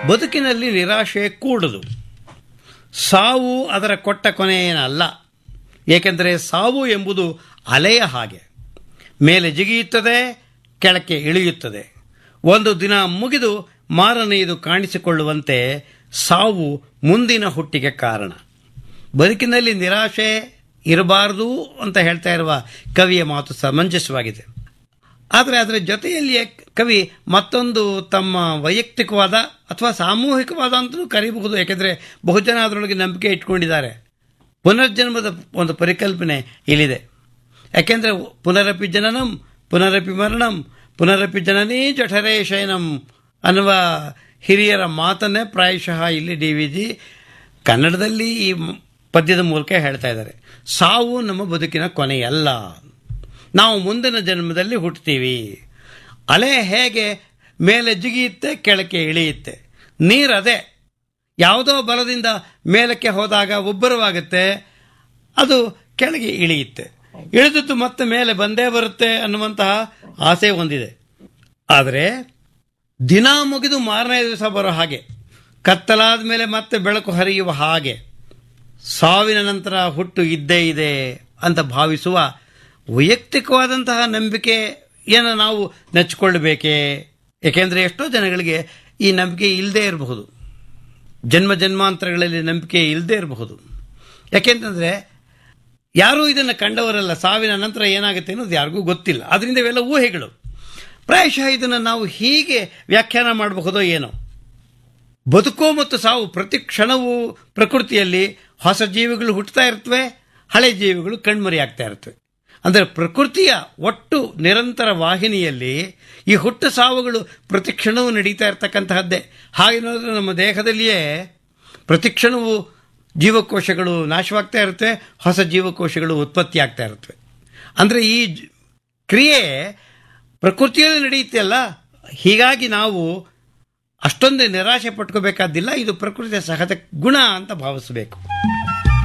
ಬದುಕಿನಲ್ಲಿ ನಿರಾಶೆ ಕೂಡದು ಸಾವು ಅದರ ಕೊಟ್ಟ ಕೊನೆಯೇನಲ್ಲ ಏಕೆಂದರೆ ಸಾವು ಎಂಬುದು ಅಲೆಯ ಹಾಗೆ ಮೇಲೆ ಜಿಗಿಯುತ್ತದೆ ಕೆಳಕ್ಕೆ ಇಳಿಯುತ್ತದೆ ಒಂದು ದಿನ ಮುಗಿದು ಮಾರನೆಯದು ಕಾಣಿಸಿಕೊಳ್ಳುವಂತೆ ಸಾವು ಮುಂದಿನ ಹುಟ್ಟಿಗೆ ಕಾರಣ ಬದುಕಿನಲ್ಲಿ ನಿರಾಶೆ ಇರಬಾರದು ಅಂತ ಹೇಳ್ತಾ ಇರುವ ಕವಿಯ ಮಾತು ಸಮಂಜಸವಾಗಿದೆ ಆದರೆ ಅದರ ಜೊತೆಯಲ್ಲಿಯೇ ಕವಿ ಮತ್ತೊಂದು ತಮ್ಮ ವೈಯಕ್ತಿಕವಾದ ಅಥವಾ ಸಾಮೂಹಿಕವಾದ ಅಂತಲೂ ಕರೀಬಹುದು ಯಾಕೆಂದರೆ ಬಹುಜನ ಅದರೊಳಗೆ ನಂಬಿಕೆ ಇಟ್ಕೊಂಡಿದ್ದಾರೆ ಪುನರ್ಜನ್ಮದ ಒಂದು ಪರಿಕಲ್ಪನೆ ಇಲ್ಲಿದೆ ಯಾಕೆಂದರೆ ಪುನರಪಿ ಜನನಂ ಪುನರಪಿ ಮರಣಂ ಪುನರಪಿ ಜನನೀ ಜಠರೇ ಶಯನಂ ಅನ್ನುವ ಹಿರಿಯರ ಮಾತನ್ನೇ ಪ್ರಾಯಶಃ ಇಲ್ಲಿ ಡಿ ವಿ ಜಿ ಕನ್ನಡದಲ್ಲಿ ಈ ಪದ್ಯದ ಮೂಲಕ ಹೇಳ್ತಾ ಇದ್ದಾರೆ ಸಾವು ನಮ್ಮ ಬದುಕಿನ ಕೊನೆಯಲ್ಲ ನಾವು ಮುಂದಿನ ಜನ್ಮದಲ್ಲಿ ಹುಟ್ಟುತ್ತೀವಿ ಅಲೆ ಹೇಗೆ ಮೇಲೆ ಜಿಗಿಯುತ್ತೆ ಕೆಳಕ್ಕೆ ಇಳಿಯುತ್ತೆ ನೀರದೇ ಯಾವುದೋ ಬಲದಿಂದ ಮೇಲಕ್ಕೆ ಹೋದಾಗ ಉಬ್ಬರವಾಗುತ್ತೆ ಅದು ಕೆಳಗೆ ಇಳಿಯುತ್ತೆ ಇಳಿದದ್ದು ಮತ್ತೆ ಮೇಲೆ ಬಂದೇ ಬರುತ್ತೆ ಅನ್ನುವಂತಹ ಆಸೆ ಹೊಂದಿದೆ ಆದರೆ ದಿನ ಮುಗಿದು ಮಾರನೇ ದಿವಸ ಬರೋ ಹಾಗೆ ಕತ್ತಲಾದ ಮೇಲೆ ಮತ್ತೆ ಬೆಳಕು ಹರಿಯುವ ಹಾಗೆ ಸಾವಿನ ನಂತರ ಹುಟ್ಟು ಇದ್ದೇ ಇದೆ ಅಂತ ಭಾವಿಸುವ ವೈಯಕ್ತಿಕವಾದಂತಹ ನಂಬಿಕೆಯನ್ನು ನಾವು ನೆಚ್ಚಿಕೊಳ್ಳಬೇಕೇ ಏಕೆಂದರೆ ಎಷ್ಟೋ ಜನಗಳಿಗೆ ಈ ನಂಬಿಕೆ ಇಲ್ಲದೇ ಇರಬಹುದು ಜನ್ಮ ಜನ್ಮಾಂತರಗಳಲ್ಲಿ ನಂಬಿಕೆ ಇಲ್ಲದೇ ಇರಬಹುದು ಯಾಕೆಂತಂದರೆ ಯಾರೂ ಇದನ್ನು ಕಂಡವರಲ್ಲ ಸಾವಿನ ನಂತರ ಏನಾಗುತ್ತೆ ಅನ್ನೋದು ಯಾರಿಗೂ ಗೊತ್ತಿಲ್ಲ ಅದರಿಂದ ಇವೆಲ್ಲ ಊಹೆಗಳು ಪ್ರಾಯಶಃ ಇದನ್ನು ನಾವು ಹೀಗೆ ವ್ಯಾಖ್ಯಾನ ಮಾಡಬಹುದೋ ಏನೋ ಬದುಕು ಮತ್ತು ಸಾವು ಪ್ರತಿ ಕ್ಷಣವೂ ಪ್ರಕೃತಿಯಲ್ಲಿ ಹೊಸ ಜೀವಿಗಳು ಹುಟ್ಟುತ್ತಾ ಇರ್ತವೆ ಹಳೆ ಜೀವಿಗಳು ಕಣ್ಮರೆಯಾಗ್ತಾ ಇರ್ತವೆ ಅಂದರೆ ಪ್ರಕೃತಿಯ ಒಟ್ಟು ನಿರಂತರ ವಾಹಿನಿಯಲ್ಲಿ ಈ ಹುಟ್ಟು ಸಾವುಗಳು ಪ್ರತಿ ಕ್ಷಣವೂ ನಡೀತಾ ಇರ್ತಕ್ಕಂತಹದ್ದೇ ಹಾಗೆ ನೋಡಿದ್ರೆ ನಮ್ಮ ದೇಹದಲ್ಲಿಯೇ ಪ್ರತಿ ಕ್ಷಣವೂ ಜೀವಕೋಶಗಳು ನಾಶವಾಗ್ತಾ ಇರುತ್ತವೆ ಹೊಸ ಜೀವಕೋಶಗಳು ಉತ್ಪತ್ತಿ ಆಗ್ತಾ ಇರುತ್ತವೆ ಅಂದರೆ ಈ ಜ- ಕ್ರಿಯೆ ಪ್ರಕೃತಿಯಲ್ಲಿ ನಡೆಯುತ್ತೆಲ್ಲ ಹೀಗಾಗಿ ನಾವು ಅಷ್ಟೊಂದು ನಿರಾಶೆ ಪಟ್ಕೋಬೇಕಾದಿಲ್ಲ ಇದು ಪ್ರಕೃತಿಯ ಸಹಜ ಗುಣ ಅಂತ ಭಾವಿಸಬೇಕು